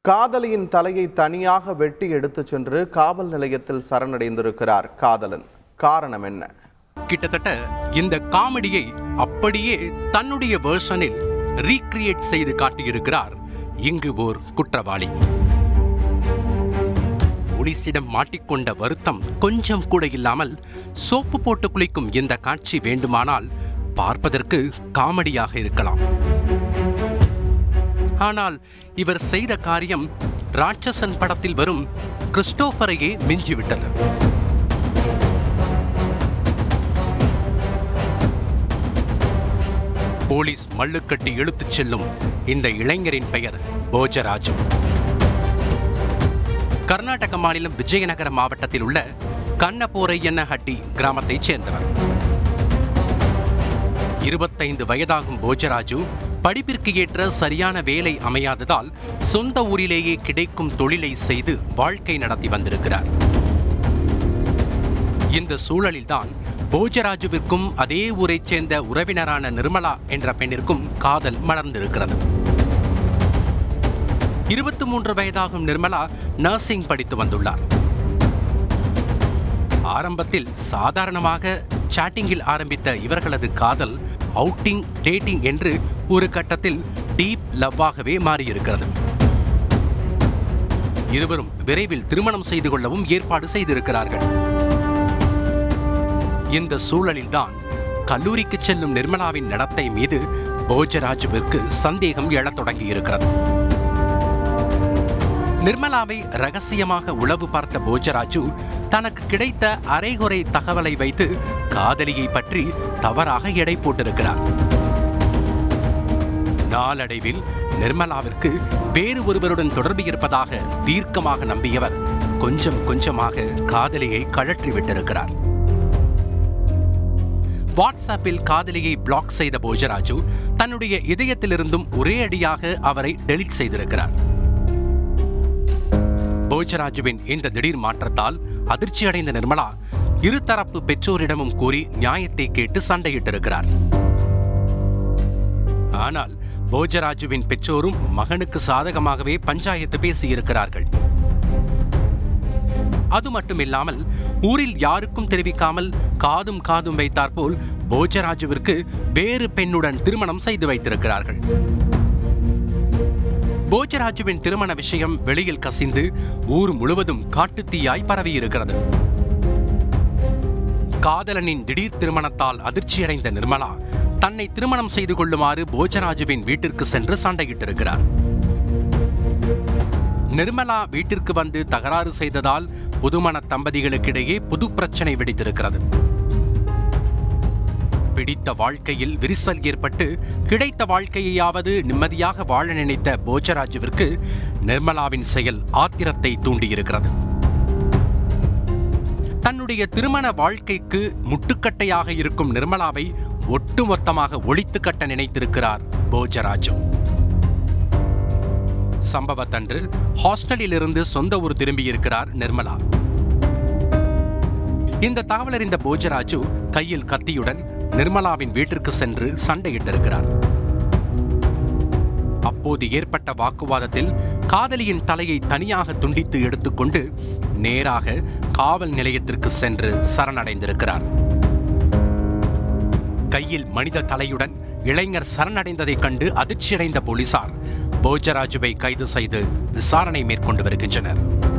காதலியின் தலையை தனியாக வெட்டி எடுத்துச் சென்று காவல் நிலையத்தில் சரணடைந்திருக்கிறார் காதலன் காரணம் என்ன கிட்டத்தட்ட இந்த காமெடியை அப்படியே தன்னுடைய வேர்ஷனில் ரீக்ரியேட் செய்து காட்டியிருக்கிறார் இங்கு ஓர் குற்றவாளி போலீசிடம் மாட்டிக்கொண்ட வருத்தம் கொஞ்சம் கூட இல்லாமல் சோப்பு போட்டு குளிக்கும் இந்த காட்சி வேண்டுமானால் பார்ப்பதற்கு காமெடியாக இருக்கலாம் ஆனால் இவர் செய்த காரியம் ராட்சசன் படத்தில் வரும் கிறிஸ்டோபரையே மிஞ்சிவிட்டது போலீஸ் மல்லுக்கட்டி இழுத்துச் செல்லும் இந்த இளைஞரின் பெயர் போஜராஜு கர்நாடக மாநிலம் விஜயநகர மாவட்டத்தில் உள்ள கண்ணபோரையன்னஹட்டி கிராமத்தைச் சேர்ந்தவர் இருபத்தைந்து வயதாகும் போஜராஜு படிப்பிற்கு ஏற்ற சரியான வேலை அமையாததால் சொந்த ஊரிலேயே கிடைக்கும் தொழிலை செய்து வாழ்க்கை நடத்தி வந்திருக்கிறார் இந்த சூழலில்தான் போஜராஜுவிற்கும் அதே ஊரைச் சேர்ந்த உறவினரான நிர்மலா என்ற பெண்ணிற்கும் காதல் மலர்ந்திருக்கிறது இருபத்தி மூன்று வயதாகும் நிர்மலா நர்சிங் படித்து வந்துள்ளார் ஆரம்பத்தில் சாதாரணமாக சாட்டிங்கில் ஆரம்பித்த இவர்களது காதல் அவுட்டிங் டேட்டிங் என்று ஒரு கட்டத்தில் டீப் லவ்வாகவே மாறியிருக்கிறது இருவரும் விரைவில் திருமணம் செய்து கொள்ளவும் ஏற்பாடு செய்திருக்கிறார்கள் இந்த சூழலில்தான் கல்லூரிக்கு செல்லும் நிர்மலாவின் நடத்தை மீது போஜராஜுவிற்கு சந்தேகம் எழத் தொடங்கியிருக்கிறது நிர்மலாவை ரகசியமாக உளவு பார்த்த போஜராஜு தனக்கு கிடைத்த அரைகுறை தகவலை வைத்து காதலியை பற்றி தவறாக எடை போட்டிருக்கிறார் நாளடைவில் நிர்மலாவிற்கு வேறு ஒருவருடன் தொடர்பு இருப்பதாக தீர்க்கமாக நம்பியவர் கொஞ்சம் கொஞ்சமாக காதலியை கழற்றி விட்டிருக்கிறார் வாட்ஸ்அப்பில் காதலியை பிளாக் செய்த போஜராஜு தன்னுடைய இதயத்திலிருந்தும் ஒரே அடியாக அவரை டெலிட் செய்திருக்கிறார் போஜராஜுவின் இந்த திடீர் மாற்றத்தால் அதிர்ச்சியடைந்த நிர்மலா இருதரப்பு பெற்றோரிடமும் கூறி நியாயத்தை கேட்டு சண்டையிட்டிருக்கிறார் ஆனால் போஜராஜுவின் பெற்றோரும் மகனுக்கு சாதகமாகவே பஞ்சாயத்து பேசியிருக்கிறார்கள் அது மட்டுமில்லாமல் ஊரில் யாருக்கும் தெரிவிக்காமல் காதும் காதும் வைத்தாற்போல் போஜராஜுவிற்கு வேறு பெண்ணுடன் திருமணம் செய்து வைத்திருக்கிறார்கள் போஜராஜுவின் திருமண விஷயம் வெளியில் கசிந்து ஊர் முழுவதும் காட்டுத்தீயாய் பரவியிருக்கிறது காதலனின் திடீர் திருமணத்தால் அதிர்ச்சியடைந்த நிர்மலா தன்னை திருமணம் செய்து கொள்ளுமாறு போஜராஜுவின் வீட்டிற்கு சென்று சண்டையிட்டிருக்கிறார் நிர்மலா வீட்டிற்கு வந்து தகராறு செய்ததால் புதுமண தம்பதிகளுக்கிடையே புது பிரச்சனை வெடித்திருக்கிறது பிடித்த வாழ்க்கையில் விரிசல் ஏற்பட்டு கிடைத்த வாழ்க்கையையாவது நிம்மதியாக வாழ நினைத்த போஜராஜுவிற்கு நிர்மலாவின் செயல் ஆத்திரத்தை தூண்டியிருக்கிறது தன்னுடைய திருமண வாழ்க்கைக்கு முட்டுக்கட்டையாக இருக்கும் நிர்மலாவை ஒட்டுமொத்தமாக ஒழித்து கட்ட நினைத்திருக்கிறார் போஜராஜு சம்பவத்தன்று ஹாஸ்டலில் இருந்து சொந்த ஊர் திரும்பியிருக்கிறார் நிர்மலா இந்த தகவல் அறிந்த போஜராஜு கையில் கத்தியுடன் நிர்மலாவின் வீட்டிற்கு சென்று சண்டையிட்டிருக்கிறார் அப்போது ஏற்பட்ட வாக்குவாதத்தில் காதலியின் தலையை தனியாக துண்டித்து எடுத்துக்கொண்டு நேராக காவல் நிலையத்திற்கு சென்று சரணடைந்திருக்கிறார் கையில் மனித தலையுடன் இளைஞர் சரணடைந்ததைக் கண்டு அதிர்ச்சியடைந்த போலீசார் போஜராஜுவை கைது செய்து விசாரணை மேற்கொண்டு வருகின்றனர்